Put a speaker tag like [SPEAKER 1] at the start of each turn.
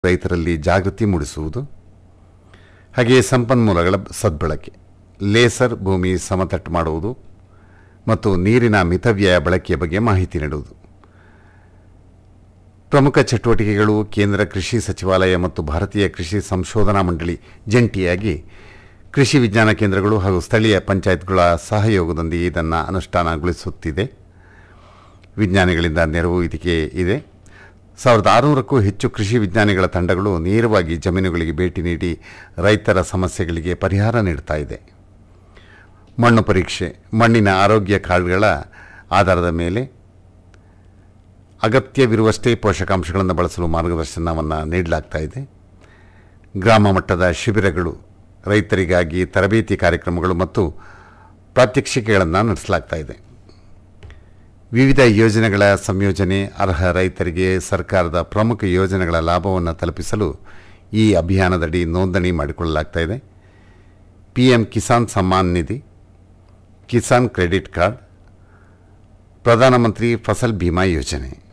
[SPEAKER 1] ರೈತರಲ್ಲಿ ಜಾಗೃತಿ ಮೂಡಿಸುವುದು ಹಾಗೆಯೇ ಸಂಪನ್ಮೂಲಗಳ ಸದ್ಬಳಕೆ ಲೇಸರ್ ಭೂಮಿ ಸಮತಟ್ಟು ಮಾಡುವುದು ಮತ್ತು ನೀರಿನ ಮಿತವ್ಯಯ ಬಳಕೆಯ ಬಗ್ಗೆ ಮಾಹಿತಿ ನೀಡುವುದು ಪ್ರಮುಖ ಚಟುವಟಿಕೆಗಳು ಕೇಂದ್ರ ಕೃಷಿ ಸಚಿವಾಲಯ ಮತ್ತು ಭಾರತೀಯ ಕೃಷಿ ಸಂಶೋಧನಾ ಮಂಡಳಿ ಜಂಟಿಯಾಗಿ ಕೃಷಿ ವಿಜ್ಞಾನ ಕೇಂದ್ರಗಳು ಹಾಗೂ ಸ್ಥಳೀಯ ಪಂಚಾಯತ್ಗಳ ಸಹಯೋಗದೊಂದಿಗೆ ಇದನ್ನು ಅನುಷ್ಠಾನಗೊಳಿಸುತ್ತಿದೆ ವಿಜ್ಞಾನಿಗಳಿಂದ ನೆರವು ಇದಕ್ಕೆ ಇದೆ ಸಾವಿರದ ಆರುನೂರಕ್ಕೂ ಹೆಚ್ಚು ಕೃಷಿ ವಿಜ್ಞಾನಿಗಳ ತಂಡಗಳು ನೇರವಾಗಿ ಜಮೀನುಗಳಿಗೆ ಭೇಟಿ ನೀಡಿ ರೈತರ ಸಮಸ್ಯೆಗಳಿಗೆ ಪರಿಹಾರ ನೀಡ್ತಾ ಇದೆ ಮಣ್ಣು ಪರೀಕ್ಷೆ ಮಣ್ಣಿನ ಆರೋಗ್ಯ ಕಾರ್ಡ್ಗಳ ಆಧಾರದ ಮೇಲೆ ಅಗತ್ಯವಿರುವಷ್ಟೇ ಪೋಷಕಾಂಶಗಳನ್ನು ಬಳಸಲು ಮಾರ್ಗದರ್ಶನವನ್ನು ನೀಡಲಾಗ್ತಾ ಇದೆ ಗ್ರಾಮ ಮಟ್ಟದ ಶಿಬಿರಗಳು ರೈತರಿಗಾಗಿ ತರಬೇತಿ ಕಾರ್ಯಕ್ರಮಗಳು ಮತ್ತು ಪ್ರಾತ್ಯಕ್ಷಿಕೆಗಳನ್ನು ನಡೆಸಲಾಗ್ತಾ ಇದೆ ವಿವಿಧ ಯೋಜನೆಗಳ ಸಂಯೋಜನೆ ಅರ್ಹ ರೈತರಿಗೆ ಸರ್ಕಾರದ ಪ್ರಮುಖ ಯೋಜನೆಗಳ ಲಾಭವನ್ನು ತಲುಪಿಸಲು ಈ ಅಭಿಯಾನದಡಿ ನೋಂದಣಿ ಮಾಡಿಕೊಳ್ಳಲಾಗ್ತಾ ಇದೆ P M Kisan Samman Nidhi Kisan credit card Pradhan Mantri Fasal Bima ಯೋಜನೆ